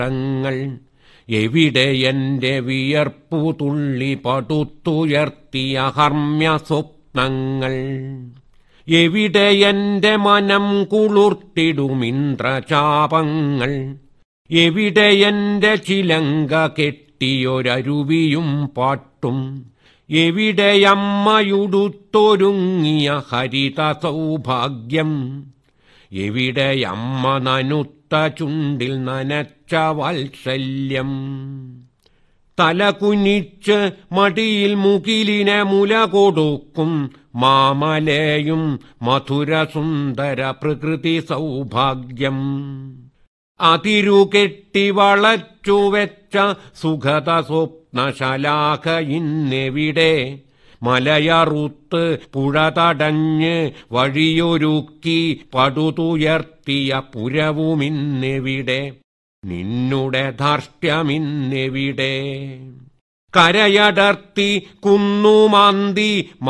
ങ്ങൾ എവിടെ എന്റെ വിയർപ്പു തുള്ളി പടുത്തുയർത്തിയ ഹർമ്മ്യ സ്വപ്നങ്ങൾ എവിടെ എന്റെ മനം കുളിർത്തിടുമിന്ദ്രചാപങ്ങൾ എവിടെ എന്റെ ചിലങ്ക കെട്ടിയൊരരുവിയും പാട്ടും എവിടെയമ്മയുടുത്തൊരുങ്ങിയ ഹരിത സൗഭാഗ്യം എവിടെയമ്മ നനുത്ത ചുണ്ടിൽ നനച്ച വാത്സല്യം തലകുനിച്ച് മടിയിൽ മുകിലിനെ മുല കൊടുക്കും മാമലയും മധുരസുന്ദര പ്രകൃതി സൗഭാഗ്യം അതിരുകെട്ടി വളച്ചുവെച്ച സുഖത സ്വപ്നശലാഖ ഇന്നെവിടെ മലയറുത്ത് പുഴ തടഞ്ഞ് വഴിയൊരുക്കി പടുതുയർത്തിയ പുരവുമിന്നെവിടെ നിന്നുടെ ധാർഷ്ട്യമിന്നെവിടെ കരയടർത്തി കുന്നുമാന്തി